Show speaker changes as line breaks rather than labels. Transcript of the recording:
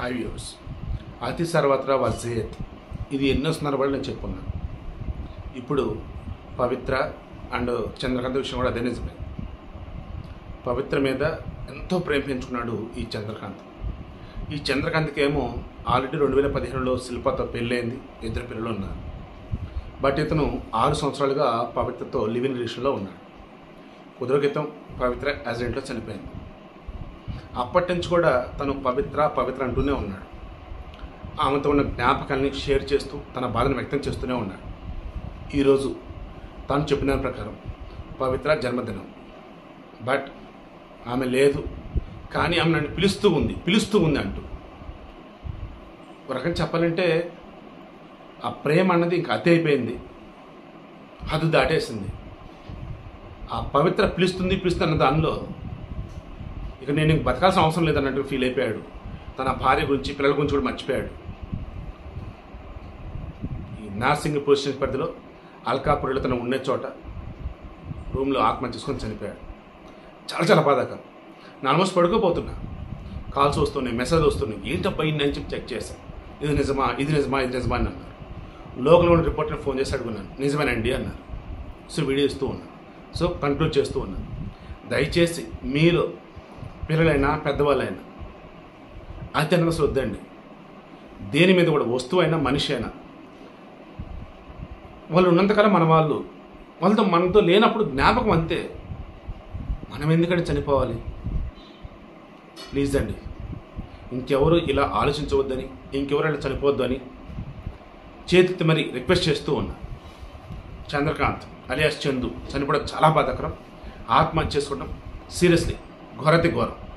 hi views అతి సర్వత్రా వజేత్ ఇది ఎన్నో సందర్భాలు నేను చెప్పుకున్నాను ఇప్పుడు పవిత్ర అండ్ చంద్రకాంత్ విషయం కూడా అదే నిజమే పవిత్ర మీద ఎంతో ప్రేమ పెంచుకున్నాడు ఈ చంద్రకాంత్ ఈ చంద్రకాంత్కి ఏమో ఆల్రెడీ రెండు వేల పదిహేనులో శిల్పతో పెళ్ళైంది ఇద్దరు పిల్లలు ఉన్నారు బట్ ఇతను ఆరు సంవత్సరాలుగా పవిత్రతో లివింగ్ రిలేషన్లో ఉన్నాడు కుదురు క్రితం పవిత్ర యాక్సిడెంట్లో చనిపోయింది అప్పటి నుంచి కూడా తను పవిత్ర పవిత్ర అంటూనే ఉన్నాడు ఆమెతో ఉన్న జ్ఞాపకాల్ని షేర్ చేస్తూ తన బాధను వ్యక్తం చేస్తూనే ఉన్నాడు ఈరోజు తాను చెప్పిన దాని ప్రకారం పవిత్ర జన్మదినం బట్ ఆమె లేదు కానీ ఆమె నన్ను పిలుస్తూ ఉంది పిలుస్తూ ఉంది అంటూ ఒక రకంగా చెప్పాలంటే ఆ ప్రేమ అన్నది ఇంకా అతి అయిపోయింది హద్దు దాటేసింది ఆ పవిత్ర పిలుస్తుంది పిలుస్తుంది అన్న దానిలో ఇక నేను ఇంక బతకాల్సిన అవసరం లేదన్నట్టు ఫీల్ అయిపోయాడు తన భార్య గురించి పిల్లల గురించి కూడా మర్చిపోయాడు ఈ నార్సింగ్ పొజిషన్ పరిధిలో అల్కాపురిలో తను ఉండే చోట రూమ్లో ఆత్మహత్య చేసుకొని చనిపోయాడు చాలా చాలా బాధాకరం నేను ఆల్మోస్ట్ పడుకోపోతున్నా కాల్స్ వస్తున్నాయి మెసేజ్ వస్తున్నాయి ఏంటబ్బా ఇన్ని అని చెప్పి చెక్ చేశాను ఇది నిజమా ఇది నిజమా ఇది నిజమా అని అన్నారు లోకల్ ఉన్న రిపోర్టర్ని ఫోన్ చేసి అడుగున్నాను నిజమేనండి అన్నారు సో వీడియో ఇస్తూ ఉన్నాను సో కంక్లూడ్ చేస్తూ ఉన్నాను దయచేసి మీరు పిల్లలైనా పెద్దవాళ్ళైనా అత్యంత శ్రద్ధండి దేని మీద కూడా వస్తువు అయినా మనిషి అయినా వాళ్ళు ఉన్నంతకాలం మన వాళ్ళు వాళ్ళతో మనతో లేనప్పుడు జ్ఞాపకం అంతే మనం ఎందుకంటే చనిపోవాలి ప్లీజ్ అండి ఇంకెవరు ఇలా ఆలోచించవద్దని ఇంకెవరు ఇలా చనిపోవద్దు అని చేతి మరి రిక్వెస్ట్ చేస్తూ ఉన్నా చంద్రకాంత్ అలియాస్ చందు చనిపోవడం చాలా బాధాకరం ఆత్మహత్య చేసుకోవడం సీరియస్లీ ఘోరతి ఘోరం